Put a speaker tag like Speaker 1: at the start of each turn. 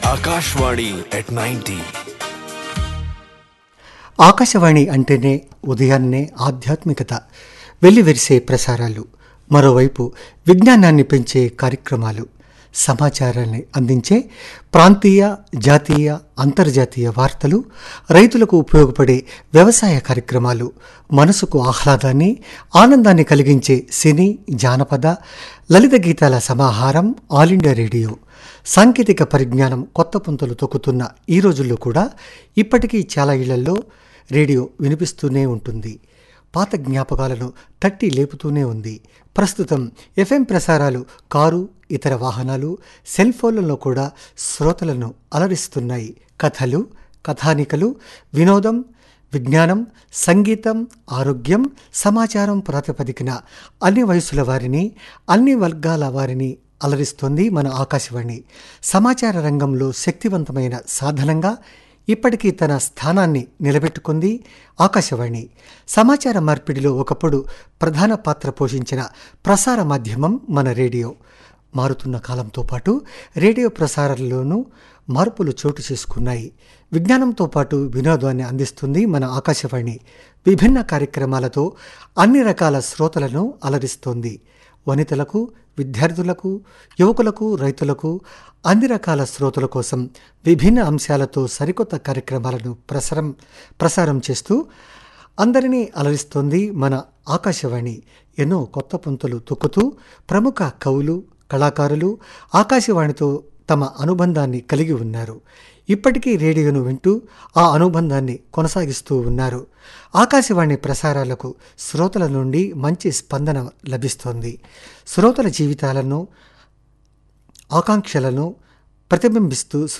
Speaker 1: Akashvani at 90.
Speaker 2: Akashvani అంటేనే ఉదయాన్నే ఆధ్యాత్మికత వెల్లివిరిసే ప్రసారాలు మరోవైపు విజ్ఞానాన్ని పెంచే కార్యక్రమాలు సమాచారాన్ని అందించే ప్రాంతీయ జాతీయ అంతర్జాతీయ వార్తలు రైతులకు ఉపయోగపడే వ్యవసాయ కార్యక్రమాలు మనసుకు ఆహ్లాదాన్ని ఆనందాన్ని కలిగించే సినీ జానపద లలిత గీతాల సమాహారం ఆల్ ఇండియా రేడియో సాంకేతిక పరిజ్ఞానం కొత్త పుంతలు తొక్కుతున్న ఈ రోజుల్లో కూడా ఇప్పటికీ చాలా ఇళ్లలో రేడియో వినిపిస్తూనే ఉంటుంది పాత జ్ఞాపకాలను తట్టి లేపుతూనే ఉంది ప్రస్తుతం ఎఫ్ఎం ప్రసారాలు కారు ఇతర వాహనాలు సెల్ ఫోన్లలో కూడా శ్రోతలను అలరిస్తున్నాయి కథలు కథానికలు వినోదం విజ్ఞానం సంగీతం ఆరోగ్యం సమాచారం ప్రాతిపదికన అన్ని వయసుల వారిని అన్ని వర్గాల వారిని అలరిస్తోంది మన ఆకాశవాణి సమాచార రంగంలో శక్తివంతమైన సాధనంగా ఇప్పటికీ తన స్థానాన్ని నిలబెట్టుకుంది ఆకాశవాణి సమాచార మార్పిడిలో ఒకప్పుడు ప్రధాన పాత్ర పోషించిన ప్రసార మాధ్యమం మన రేడియో మారుతున్న కాలంతో పాటు రేడియో ప్రసారాల్లోనూ మార్పులు చోటు చేసుకున్నాయి విజ్ఞానంతో పాటు వినోదాన్ని అందిస్తుంది మన ఆకాశవాణి విభిన్న కార్యక్రమాలతో అన్ని రకాల శ్రోతలను అలరిస్తోంది వనితలకు విద్యార్థులకు యువకులకు రైతులకు అన్ని రకాల శ్రోతల కోసం విభిన్న అంశాలతో సరికొత్త కార్యక్రమాలను ప్రసారం ప్రసారం చేస్తూ అందరినీ అలరిస్తోంది మన ఆకాశవాణి ఎన్నో కొత్త పుంతలు తొక్కుతూ ప్రముఖ కవులు కళాకారులు ఆకాశవాణితో తమ అనుబంధాన్ని కలిగి ఉన్నారు ఇప్పటికీ రేడియోను వింటూ ఆ అనుబంధాన్ని కొనసాగిస్తూ ఉన్నారు ఆకాశవాణి ప్రసారాలకు శ్రోతల నుండి మంచి స్పందన లభిస్తోంది శ్రోతల జీవితాలను ఆకాంక్షలను ప్రతిబింబిస్తూ